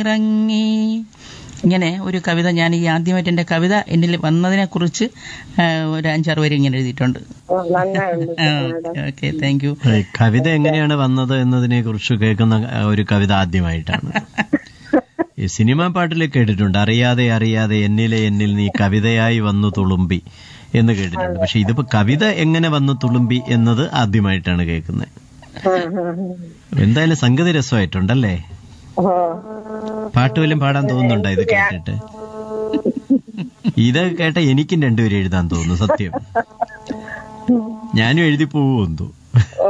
വന്നിറങ്ങി ഇങ്ങനെ ഒരു കവിത ഞാൻ ഈ ആദ്യമായിട്ട് എൻ്റെ കവിത എന്നിൽ വന്നതിനെ കുറിച്ച് ഒരു അഞ്ചാറ് പേര് ഇങ്ങനെ എഴുതിയിട്ടുണ്ട് ഓ, നന്നായിട്ടുണ്ട് മാഡം ഓക്കെ താങ്ക് യു ഈ കവിത എങ്ങനെയാണ് വന്നത് എന്നതിനെ കുറിച്ച് കേൾക്കുന്ന ഒരു കവിത ആദ്യമായിട്ടാണ് ഈ സിനിമാ പാട്ടിൽ കേട്ടിട്ടുണ്ട് അറിയാതെ അറിയാതെ എന്നിലെ എന്നിൽ നീ കവിതയായി വന്നു തുളുമ്പി എന്ന് കേട്ടിട്ടുണ്ട് പക്ഷെ ഇതിപ്പോ കവിത എങ്ങനെ വന്നു തുളുമ്പി എന്നത് ആദ്യമായിട്ടാണ് കേൾക്കുന്നത് ആ, ആ, ആ. എന്തായാലും സംഗതി രസമായിട്ടുണ്ടല്ലേ ഓ പാട്ട് വല്ലതും പാടാൻ തോന്നുന്നുണ്ടോ ഇത് കേട്ടിട്ട് ഇത് കേട്ട എനിക്കും രണ്ടുപേരും എഴുതാൻ തോന്നുന്നു സത്യം ഞാനും എഴുതി പോവുമെന്തോ ഓ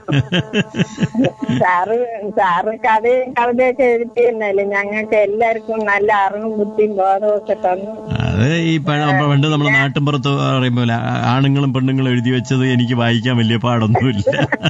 സാറ് സാറ് കഥയും കവിതയൊക്കെ എഴുതിയെന്നല്ലേ ഞങ്ങൾക്ക് എല്ലാവർക്കും നല്ല അറിവും ബുദ്ധിയും ബോധവും ഒക്കെ തന്നു അത് ഈ പ- പണ്ട് നമ്മുടെ നാട്ടിൻപുറത്ത് പറയുമ്പോൾ ആണുങ്ങളും പെണ്ണുങ്ങളും എഴുതി വെച്ചത് എനിക്ക് വായിക്കാൻ വലിയ പാടൊന്നുമില്ല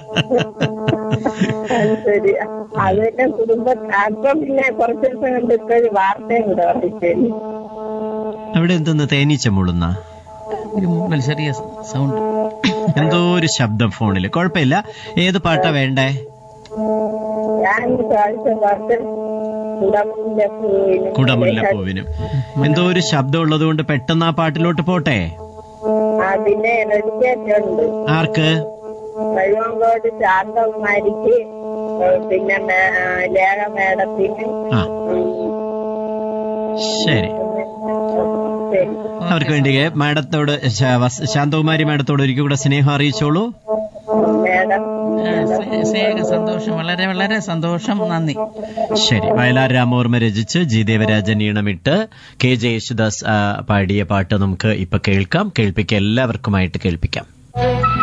അത് ശരി അതൊക്കെ കുടുംബ അപ്പം പിന്നെ കുറച്ച് ദിവസം കൊണ്ട് ഇപ്പൊ ഒരു വാർത്തയും കൂടെ വായിച്ചു അവിടെ എന്തെന്ന് തേനീച്ച മുളുന്ന ഒരു മൂന്നൽ ചെറിയ സൗണ്ട് എന്തോ ഒരു ശബ്ദം ഫോണിൽ കുഴപ്പമില്ല ഏത് പാട്ടാ വേണ്ടേ ഞാൻ പ്രാവശ്യം പാട്ട് കുടമുല്ല പൂവിനും കുടമുല്ല പൂവിനും എന്തോ ഒരു ശബ്ദം ഉള്ളത് കൊണ്ട് പെട്ടെന്ന് ആ പാട്ടിലോട്ട് പോട്ടെ അതിനെ റെഡിക്കേറ്റുണ്ട് ആർക്ക് കഴിവങ്കോട് ശാന്തകുമാരിക്ക് പിന്നെ മേ- ലേഖ മേഡത്തിന് ആ ശരി ശരി അവർക്ക് വേണ്ടി മാഡത്തോട് ശ- വസ്- ശാന്തകുമാരി മാഡത്തോട് ഒരിക്കൽ കൂടെ സ്നേഹം അറിയിച്ചോളൂ മേഡം സ്നേഹ സന്തോഷം വളരെ വളരെ സന്തോഷം നന്ദി ശരി വയലാർ രാമവർമ്മ രചിച്ച് ജി ദേവരാജൻ ഈണമിട്ട് കെ ജെ യേശുദാസ് ആ, പാടിയ പാട്ട് നമുക്ക് ഇപ്പൊ കേൾക്കാം കേൾപ്പിക്കാം എല്ലാവർക്കുമായിട്ട് കേൾപ്പിക്കാം